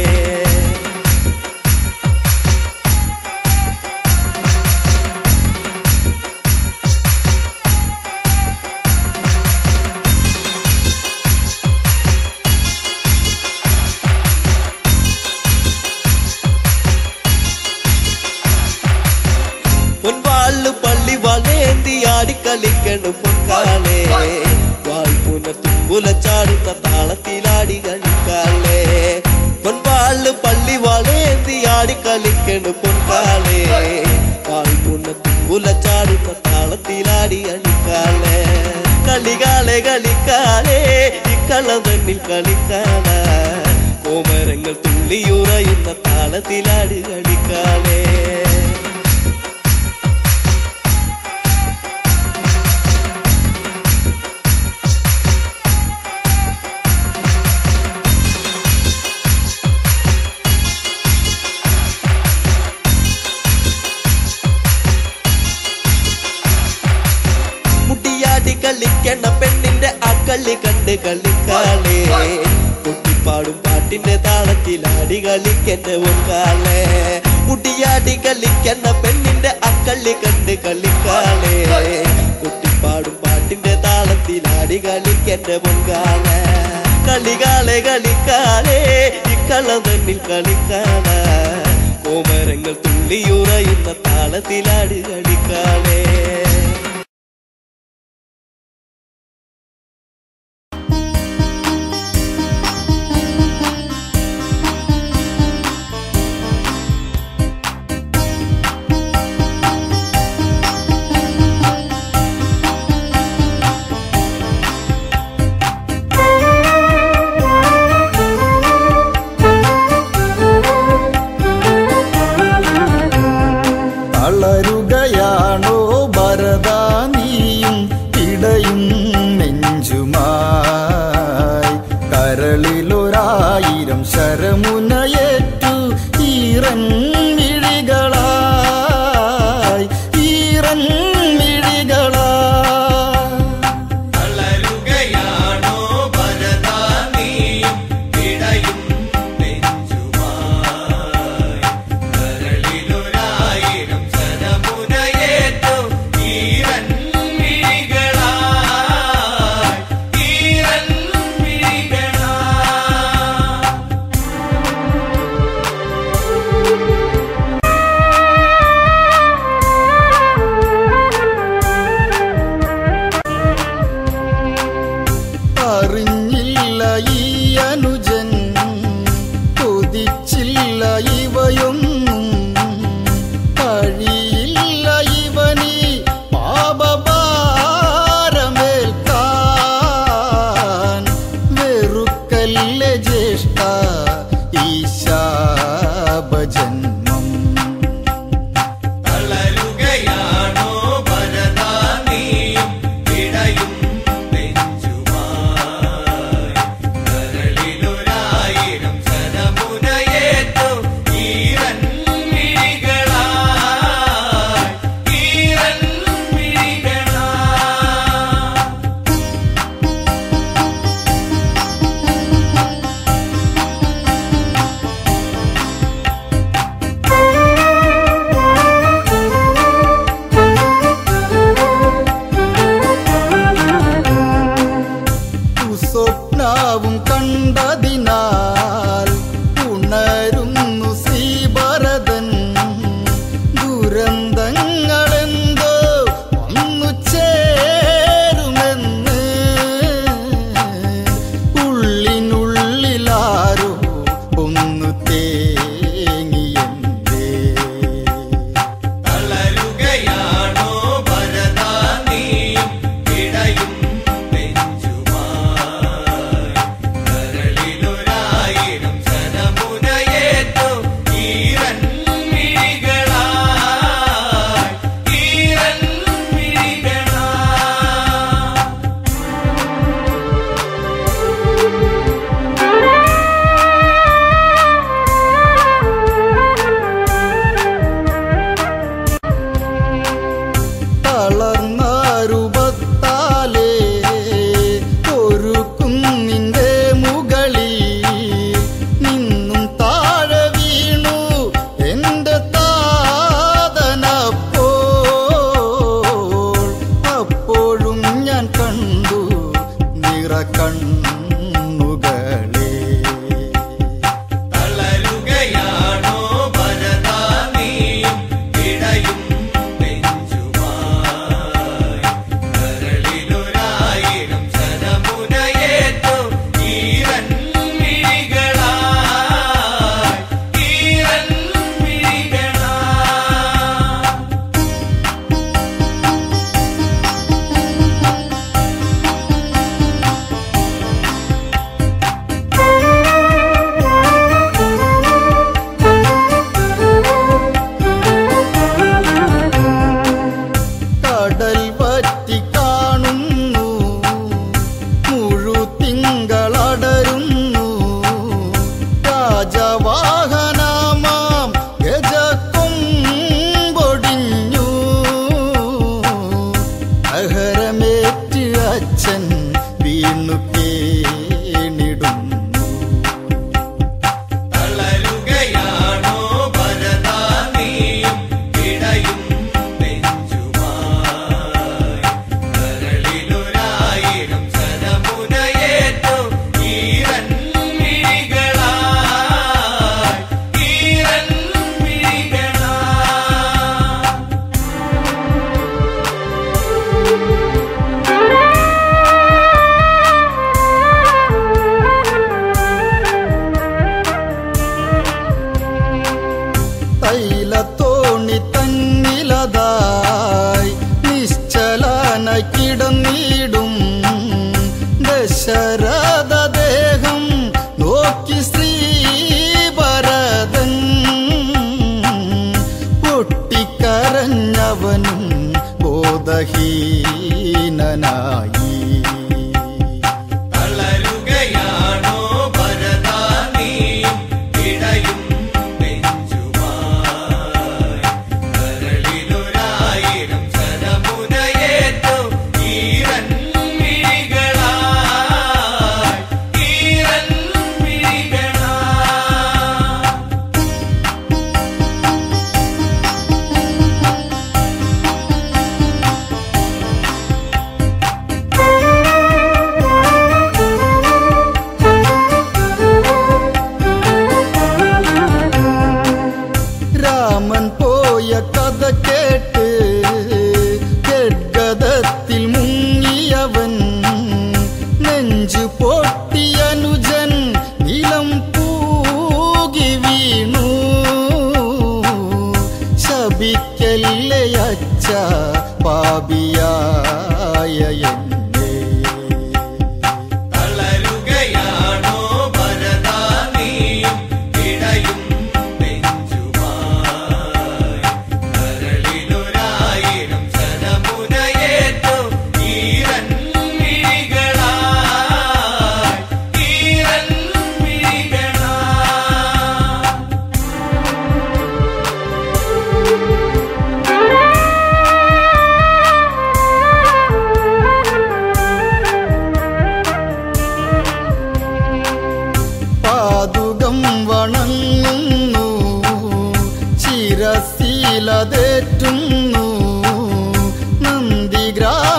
പൊൻവാള് പള്ളി വളേന്തി ആടിക്കളിക്കണം പൊൻകാളേ വാൾപുന തുമ്പുല ചാടുന്ന താളത്തിലാടി കളിക്കാളേ പൊൻവാള് പള്ളി വളേന്തി ആടിക്കളിക്കണം പൊൻകാളേ വാൾപുന തുമ്പുല തുമ്പുല ചാടുന്ന താളത്തിലാടി കളിക്കാളെ കളികാലെ കളിക്കാളെ ഇക്കളം തന്നിൽ കളിക്കാള കോമരങ്ങൾ തുള്ളിയുറയുന്ന താളത്തിലാടി കളിക്കാളെ മുട്ടിയാടി കളിക്കണ പെണ്ണിന്റെ ആ കളി കണ്ട് കളിക്കാളേ കുട്ടിപ്പാടും പാട്ടിന്റെ താളത്തിലാടി കളിക്കന്റെ ഒന്നാളെ മുട്ടിയാടി കളിക്കണ പെണ്ണിന്റെ ആ കളി കണ്ട് കളിക്കാളേ കുട്ടിപ്പാടും പാട്ടിന്റെ താളത്തിലാടി കളിക്കന്റെ പൊങ്കാളെ കളികാളെ കളിക്കാളേ ഇക്കളം തന്നിൽ കളിക്കാള കോമരങ്ങൾ തുള്ളിയുറയുന്ന താളത്തിലാടി കളിക്കാളേ തളരുകയാണോ ഭരത നീയും ഇടയും നെഞ്ചുമായി കരളിലൊരായിരം ശരമുനയേറ്റു ഈറൻ മിഴികളായി ഈറൻ മിഴികളായി ും കടൽ വറ്റി കാണുന്നു മുഴുതിങ്കളടരുന്നു രാജവാഹനമാം ഗജക്കൊമ്പൊടിഞ്ഞു അഹരമേറ്റ് അച്ഛൻ വീണു കേണിടുന്നു തളരുകയാണോ ഭരതാ നീയും ഇടയും നെഞ്ചുമായി കരളിലൊരായിരം സരമുനയേറ്റു ഈരൻ മിഴികളായി ഈരൻ മിഴികളായി തൈലത്തോണി തന്നിലതായി നിശ്ചലന കിടന്നിടും ദശരഥ ദേഹം നോക്കി ശ്രീഭരതൻ പൊട്ടിക്കരഞ്ഞവനും ബോധഹീനനായി തളരുകയാണോ ഭരതാ നീയും ഇടയും നെഞ്ചുമായി കരളിലൊരായിരം സരമുനയേറ്റു ഈരൻ മിഴികളായി ഈരൻ മിഴികളായി രാമൻ പോയ കഥ കേട്ട് ഗദ്ഗതത്തിൽ മുങ്ങിയവൻ നെഞ്ചു പൊട്ടിയനുജൻ നിലം പൂകി വീണു ശപിക്കല്ലേ അച്ഛ പാപിയായ എന്നെ തളരുകയാണോ ഭരതാ നീയും ഇടയും നെഞ്ചുമായി കരളിലൊരായിരം സരമുനയേറ്റു ഈരൻ മിഴികളായി ഈരൻ മിഴികളായി പാതുകം വണങ്ങുന്നു ശിരശീലതേറ്റുന്നു നന്ദിഗ്രാ